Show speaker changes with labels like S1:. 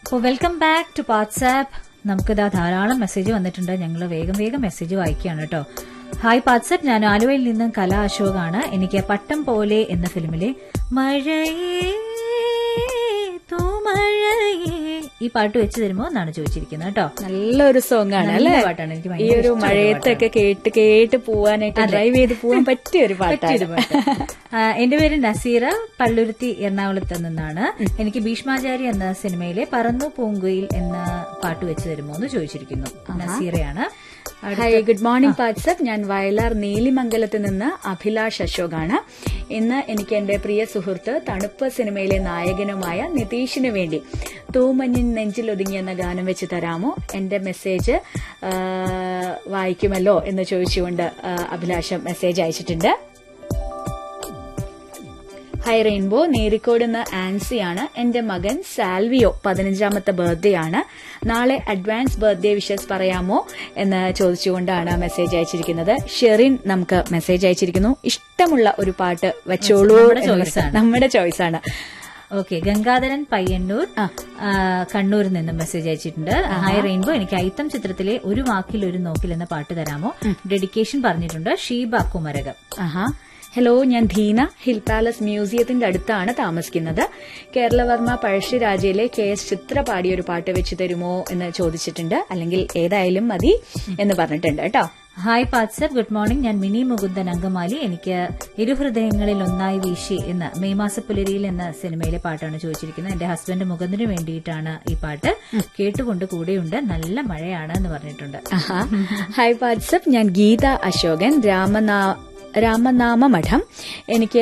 S1: അപ്പോൾ welcome back to WhatsApp നമുക്കിതാ ധാരാളം മെസ്സേജ് വന്നിട്ടുണ്ട് ഞങ്ങൾ വേഗം വേഗം മെസ്സേജ് വായിക്കുകയാണ് കേട്ടോ ഹായ് വാട്സാപ്പ് ഞാൻ ആലുവയിൽ നിന്ന് കലാ അശോകാണ് എനിക്ക് പട്ടം പോലെ എന്ന ഫിലിമിലെ മഴയേ തൂമഴയേ ഈ പാട്ട് വെച്ച് തരുമോ എന്നാണ് ചോദിച്ചിരിക്കുന്നത് കേട്ടോ
S2: നല്ലൊരു സോങ് ആണ്
S1: നല്ല
S2: അല്ലേ
S1: പാട്ടാണ്. എനിക്ക്
S2: ഈ
S1: ഭയങ്കര
S2: ഒരു
S1: ഇഷ്ടമുള്ള
S2: മഴയത്തൊക്കെ കേട്ട് കേട്ട് പോവാനായിട്ട് ഡ്രൈവ് ചെയ്ത് പോവാൻ പറ്റിയ ഒരു പാട്ടാണ്
S1: ആ, എന്റെ പേര് നസീറ പള്ളുരുത്തി എറണാകുളത്ത് നിന്നാണ് എനിക്ക് ഭീഷ്മാചാരി എന്ന സിനിമയിലെ പറന്നു പൂങ്കുയിൽ എന്ന പാട്ട് വെച്ച് തരുമോ എന്ന് ചോദിച്ചിരിക്കുന്നു നസീറയാണ്
S2: ഹായ് ഗുഡ് മോർണിംഗ് വാട്സപ്പ് ഞാൻ വയലാർ നീലിമംഗലത്ത് നിന്ന് അഭിലാഷ് അശോകാണ് ഇന്ന് എനിക്ക് എന്റെ പ്രിയ സുഹൃത്ത് തണുപ്പ് സിനിമയിലെ നായകനുമായ നിതീഷിന് വേണ്ടി തൂമഞ്ഞിൻ നെഞ്ചിലൊതുങ്ങി എന്ന ഗാനം വെച്ച് തരാമോ എന്റെ മെസ്സേജ് ആ, വായിക്കുമല്ലോ എന്ന് ചോദിച്ചുകൊണ്ട് ആ, അഭിലാഷം മെസ്സേജ് അയച്ചിട്ടുണ്ട് ഹൈ റെയിൻബോ നേരിക്കോട് നിന്ന് ആൻസിയാണ് എന്റെ മകൻ സാൽവിയോ പതിനഞ്ചാമത്തെ ബർത്ത്ഡേ ആണ് നാളെ അഡ്വാൻസ് ബർത്ത്ഡേ വിഷസ് പറയാമോ എന്ന് ചോദിച്ചുകൊണ്ടാണ് മെസ്സേജ് അയച്ചിരിക്കുന്നത് ഷെറിൻ നമുക്ക് മെസ്സേജ് അയച്ചിരിക്കുന്നു ഇഷ്ടമുള്ള ഒരു പാട്ട് വെച്ചോളൂ
S1: നമ്മുടെ
S2: എന്ന്
S1: choice ആണ്.
S2: നമ്മുടെ ചോയ്സ് ആണ്
S1: ഓക്കെ ഗംഗാധരൻ പയ്യന്നൂർ ആ, കണ്ണൂരിൽ നിന്ന് മെസ്സേജ് അയച്ചിട്ടുണ്ട് ഹായ് റെയിൻബോ എനിക്ക് ഐത്തം ചിത്രത്തിലെ ഒരു വാക്കിൽ ഒരു നോക്കിൽ എന്ന പാട്ട് തരാമോ ഡെഡിക്കേഷൻ പറഞ്ഞിട്ടുണ്ട് ഷീബ കുമരകം
S2: ആഹാ ഹലോ ഞാൻ ധീന ഹിൽ പാലസ് മ്യൂസിയത്തിന്റെ അടുത്താണ് താമസിക്കുന്നത് കേരളവർമ്മ പഴശ്ശിരാജയിലെ കെ എസ് ചിത്ര പാടിയ ഒരു പാട്ട് വെച്ച് തരുമോ എന്ന് ചോദിച്ചിട്ടുണ്ട് അല്ലെങ്കിൽ ഏതായാലും മതി എന്ന് പറഞ്ഞിട്ടുണ്ട് കേട്ടോ
S1: ഹായ് പാത്സർ ഗുഡ് മോർണിംഗ് ഞാൻ മിനി മുകുന്ദൻ അങ്കമാലി എനിക്ക് ഇരുഹൃദയങ്ങളിൽ ഒന്നായി വീശി എന്ന മെയ് മാസ പുലരിയിൽ എന്ന സിനിമയിലെ പാട്ടാണ് ചോദിച്ചിരിക്കുന്നത് എന്റെ ഹസ്ബൻഡ് മുകുന്ദന് വേണ്ടിയിട്ടാണ് ഈ പാട്ട് കേട്ടുകൊണ്ട് കൂടെയുണ്ട് നല്ല മഴയാണ് എന്ന് പറഞ്ഞിട്ടുണ്ട്
S2: ആഹാ. ഹായ് വാട്സപ്പ് ഞാൻ ഗീത അശോകൻ രാമനാ രാമനാമ മഠം എനിക്ക്